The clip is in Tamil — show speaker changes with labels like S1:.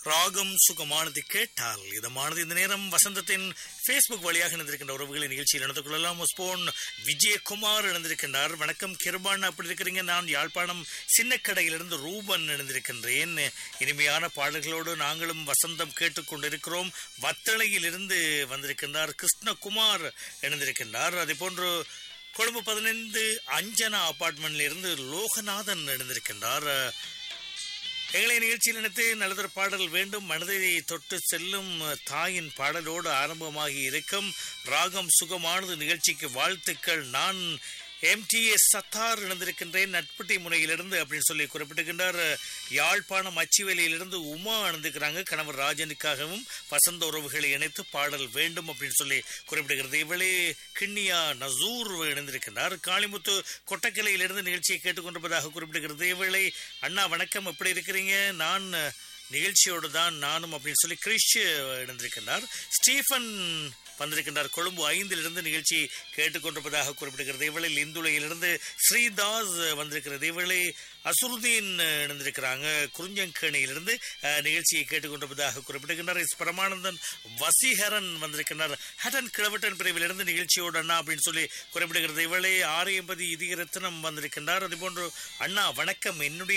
S1: ராகம் சுகமானது கேட்டால் இதமானது இந்த நேரம் வசந்தத்தின் ஃபேஸ்புக் வழியாக இணைந்திருக்கின்ற உறவுகளை நிகழ்ச்சியில் நடந்து கொள்ளலாம் ஸ்போன் விஜயகுமார் இணைந்திருக்கின்றார் வணக்கம் கிருபான் அப்படி இருக்கிறீங்க நான் யாழ்ப்பாணம் சின்னக்கடையிலிருந்து ரூபன் இணைந்திருக்கின்றேன் இனிமையான பாடல்களோடு நாங்களும் வசந்தம் கேட்டுக்கொண்டிருக்கிறோம் வத்தளையிலிருந்து வந்திருக்கின்றார் கிருஷ்ணகுமார் இணைந்திருக்கின்றார் அதே போன்று கொழும்பு பதினைந்து அஞ்சனா அபார்ட்மெண்ட்ல இருந்து லோகநாதன் இணைந்திருக்கின்றார் எங்களை நிகழ்ச்சியில் நினைத்து நல்லதொரு பாடல் வேண்டும் மனதை தொட்டு செல்லும் தாயின் பாடலோடு ஆரம்பமாகி இருக்கும் ராகம் சுகமானது நிகழ்ச்சிக்கு வாழ்த்துக்கள் நான் எம்டிஎஸ் சத்தார் இணைந்திருக்கின்றேன் நட்புட்டி முனையிலிருந்து அப்படின்னு சொல்லி குறிப்பிட்டிருக்கின்றார் யாழ்ப்பாணம் அச்சிவேலியிலிருந்து உமா இணைந்திருக்கிறாங்க கணவர் ராஜனுக்காகவும் வசந்த உறவுகளை இணைத்து பாடல் வேண்டும் அப்படின்னு சொல்லி குறிப்பிடுகிறது இவளே கிண்ணியா நசூர் இணைந்திருக்கின்றார் காளிமுத்து கொட்டக்கிளையிலிருந்து நிகழ்ச்சியை கேட்டுக்கொண்டிருப்பதாக குறிப்பிடுகிறது இவளை அண்ணா வணக்கம் எப்படி இருக்கிறீங்க நான் நிகழ்ச்சியோடு தான் நானும் அப்படின்னு சொல்லி கிறிஷ் இணைந்திருக்கின்றார் ஸ்டீஃபன் வந்திருக்கின்றார் கொழும்பு ஐந்திலிருந்து நிகழ்ச்சி கேட்டுக்கொண்டிருப்பதாக குறிப்பிடுகிறது இவளில் இந்துளையிலிருந்து ஸ்ரீதாஸ் வந்திருக்கிறது இவளை அசுருதீன் இணைந்திருக்கிறாங்க குறிஞ்சங்கணியிலிருந்து நிகழ்ச்சியை கேட்டுக்கொண்டிருப்பதாக குறிப்பிடுகின்றார் எஸ் பரமானந்தன் வசீகரன் வந்திருக்கின்றார் ஹட்டன் கிழவட்டன் பிரிவிலிருந்து நிகழ்ச்சியோடு அண்ணா அப்படின்னு சொல்லி குறிப்பிடுகிறது இவளை ஆரியம்பதி இதய ரத்னம் வந்திருக்கின்றார் அதுபோன்று அண்ணா வணக்கம் என்னுடைய